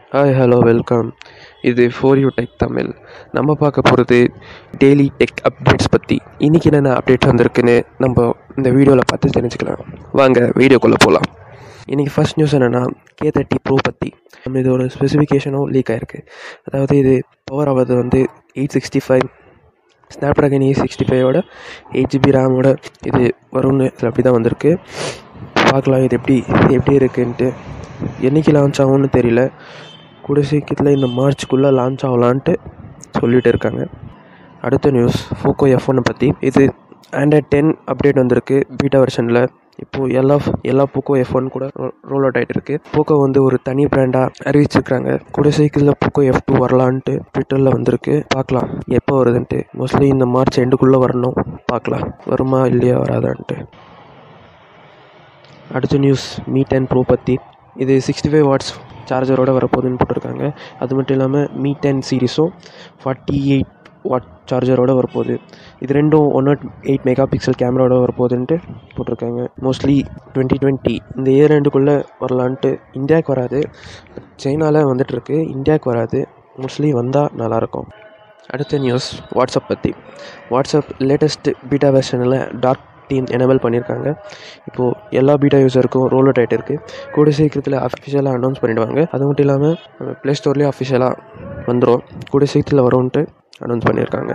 hi hello welcome இது for you tech Tamil நம்ம பார்க்க போகிறது டெய்லி டெக் அப்டேட்ஸ் பற்றி இன்றைக்கி என்னென்ன அப்டேட் வந்திருக்குன்னு நம்ம இந்த வீடியோவில் பார்த்து தெரிஞ்சுக்கலாம் வாங்க வீடியோக்குள்ளே போகலாம் இன்றைக்கி ஃபர்ஸ்ட் நியூஸ் என்னென்னா கே தேர்ட்டி ப்ரோ பற்றி நம்ம இது ஒரு ஸ்பெசிஃபிகேஷனும் லீக் ஆகிருக்கு அதாவது இது பவர் ஆகிறது வந்து eight sixty five snapdragon eight sixty ஃபைவோட எயிட் ஜிபி ரேமோட இது வரும்னு இது அப்படி தான் வந்திருக்கு பார்க்கலாம் இது எப்படி எப்படி இருக்குன்ட்டு என்றைக்கு லான்ச் ஆகும்னு தெரியல கூட சீக்கிரத்தில் இந்த மார்ச்சுக்குள்ளே லான்ச் ஆகலான்ட்டு சொல்லிட்டு இருக்காங்க அடுத்த நியூஸ் ஃபோக்கோ எஃப் ஒன்னை பற்றி இது ஆண்ட்ராய்ட் டென் அப்டேட் வந்திருக்கு பீட்டா வெர்ஷனில் இப்போது எல்லா எல்லா போக்கோ எஃப் ஒன் கூட ரோல் அவுட் ஆகிட்டு இருக்கு போக்கோ வந்து ஒரு தனி பிராண்டாக அறிவிச்சிருக்காங்க கூட சீக்கிரத்தில் போக்கோ எஃப் டூ வரலான்ட்டு ட்விட்டரில் வந்திருக்கு பார்க்கலாம் எப்போ வருதுன்ட்டு மோஸ்ட்லி இந்த மார்ச் எண்டுக்குள்ளே வரணும் பார்க்கலாம் வருமா இல்லையா வராதான்ட்டு அடுத்த நியூஸ் மீ டென் ப்ரோ பற்றி இது சிக்ஸ்டி ஃபைவ் வாட்ஸ் சார்ஜரோட வரப்போகுதுன்னு போட்டிருக்காங்க அது மட்டும் இல்லாமல் மீ டென் சீரிஸும் ஃபார்ட்டி எயிட் வாட் சார்ஜரோட வரப்போகுது இது ரெண்டும் one nought eight megapixel கேமராவோட வரப்போகுதுன்ட்டு போட்டிருக்காங்க மோஸ்ட்லி டுவெண்ட்டி டுவெண்ட்டி இந்த இயர் ரெண்டுக்குள்ளே வரலான்ட்டு இந்தியாவுக்கு வராது சைனாவில் வந்துட்டுருக்கு இந்தியாவுக்கு வராது மோஸ்ட்லி வந்தால் நல்லாயிருக்கும் அடுத்த நியூஸ் வாட்ஸ்அப் பற்றி வாட்ஸ்அப் லேட்டஸ்ட் பீட்டா வெர்ஷனில் டார்க் டீம் எனேபிள் பண்ணியிருக்காங்க இப்போது எல்லா பீட்டா யூஸருக்கும் ரோல் அவுட் ஆகிட்டு இருக்குது கூட சீக்கிரத்தில் அஃபிஷியலாக அனௌன்ஸ் பண்ணிவிடுவாங்க அது மட்டும் இல்லாமல் ப்ளே ஸ்டோர்லேயும் அஃபிஷியலாக வந்துடும் கூட சீக்கிரத்தில் வரும்ன்ட்டு அனௌன்ஸ் பண்ணியிருக்காங்க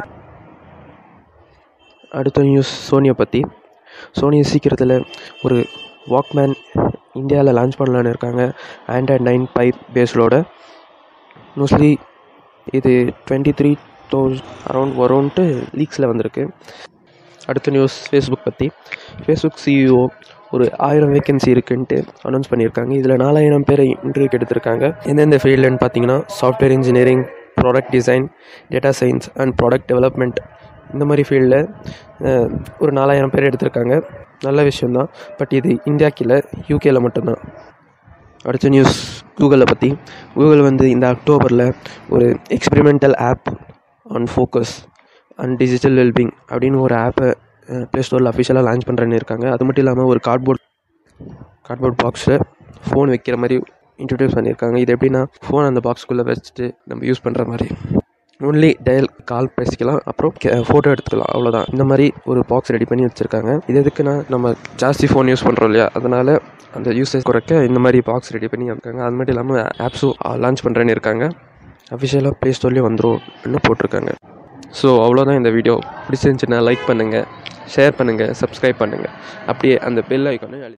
அடுத்த நியூஸ் சோனியை பற்றி சோனி சீக்கிரத்தில் ஒரு வாக்மேன் இந்தியாவில் லான்ச் பண்ணலான்னு இருக்காங்க ஆண்ட்ராய்ட் நைன் பைப் பேஸ்டோட மோஸ்ட்லி இது டுவெண்ட்டி த்ரீ தௌசண்ட் அரௌண்ட் வரும்ன்ட்டு லீக்ஸில் வந்திருக்கு அடுத்த நியூஸ் ஃபேஸ்புக் பற்றி ஃபேஸ்புக் சிஇஓ ஒரு ஆயிரம் வேகன்சி இருக்குன்ட்டு அனௌன்ஸ் பண்ணியிருக்காங்க இதில் நாலாயிரம் பேரை இன்டர்வியூக்கு எடுத்திருக்காங்க எந்தெந்த ஃபீல்டுன்னு பார்த்தீங்கன்னா software engineering product design data science and product development இந்த மாதிரி ஃபீல்டில் ஒரு நாலாயிரம் பேர் எடுத்திருக்காங்க நல்ல விஷயந்தான் பட் இது இந்தியாவுக்கு இல்லை யூகேல மட்டும்தான் அடுத்த நியூஸ் கூகுளை பற்றி கூகுள் வந்து இந்த அக்டோபரில் ஒரு experimental app on focus and digital wellbeing அப்படின்னு ஒரு ஆப்பை ப்ளே ஸ்டோரில் அஃபிஷியலாக லான்ச் பண்ணுறேன்னு இருக்காங்க அது மட்டும் இல்லாமல் ஒரு கார்ட்போர்ட் கார்ட்போர்ட் பாக்ஸில் ஃபோன் வைக்கிற மாதிரி இன்ட்ரடியூஸ் பண்ணியிருக்காங்க இது எப்படின்னா ஃபோன் அந்த பாக்ஸ்க்குள்ளே வச்சுட்டு நம்ம யூஸ் பண்ணுற மாதிரி ஒன்லி டயல் கால் பேசிக்கலாம் அப்புறம் ஃபோட்டோ எடுத்துக்கலாம் அவ்வளோதான் இந்த மாதிரி ஒரு பாக்ஸ் ரெடி பண்ணி வச்சுருக்காங்க இது எதுக்குன்னா நம்ம ஜாஸ்தி ஃபோன் யூஸ் பண்ணுறோம் இல்லையா அதனால் அந்த யூசேஜ் குறைக்க இந்த மாதிரி பாக்ஸ் ரெடி பண்ணி இருக்காங்க அது மட்டும் இல்லாமல் ஆப்ஸும் லான்ச் பண்ணுறேன்னு இருக்காங்க அஃபிஷியலாக ப்ளே ஸ்டோர்லேயும் வந்துடும் போட்டிருக்காங்க ஸோ அவ்வளோதான் இந்த வீடியோ பிடிச்சிருந்துச்சுன்னா லைக் பண்ணுங்கள் ஷேர் பண்ணுங்கள் சப்ஸ்கிரைப் பண்ணுங்கள் அப்படியே அந்த பெல் ஐக்கானே